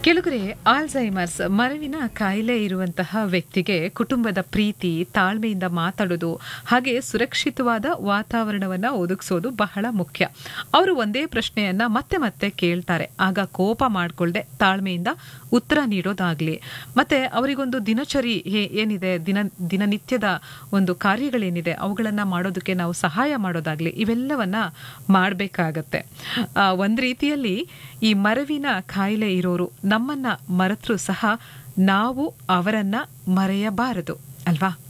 ಕೆಳಗರೆ ಆಲ್ಝೈಮರ್ಸ್ ಮರವಿನ ಕಾಯಿಲೆ ಇರುವಂತಹ ವ್ಯಕ್ತಿಗೆ ಕುಟುಂಬದ ಪ್ರೀತಿ ತಾಳ್ಮೆಯಿಂದ ಮಾತಾಡೋದು ಹಾಗೆ ಸುರಕ್ಷಿತವಾದ ವಾತಾವರಣವನ್ನ ಒದಗಿಸೋದು ಬಹಳ ಮುಖ್ಯ ಅವರು ಒಂದೇ ಪ್ರಶ್ನೆಯನ್ನ ಮತ್ತೆ ಮತ್ತೆ ಕೇಳ್ತಾರೆ ಆಗ ಕೋಪ ಮಾಡ್ಕೊಳ್ದೆ ತಾಳ್ಮೆಯಿಂದ ಉತ್ತರ ನೀಡೋದಾಗ್ಲಿ ಮತ್ತೆ ಅವರಿಗೊಂದು ದಿನಚರಿ ಏ- ಏನಿದೆ ದಿನ ದಿನನಿತ್ಯದ ಒಂದು ಕಾರ್ಯಗಳೇನಿದೆ ಅವುಗಳನ್ನ ಮಾಡೋದಕ್ಕೆ ನಾವು ಸಹಾಯ ಮಾಡೋದಾಗ್ಲಿ ಇವೆಲ್ಲವನ್ನ ಮಾಡಬೇಕಾಗತ್ತೆ ಒಂದು ರೀತಿಯಲ್ಲಿ ಈ ಮರವಿನ ಕಾಯಿಲೆ ಇರೋರು ನಮ್ಮನ್ನ ಮರೆತರೂ ಸಹ ನಾವು ಅವರನ್ನ ಮರೆಯಬಾರದು ಅಲ್ವಾ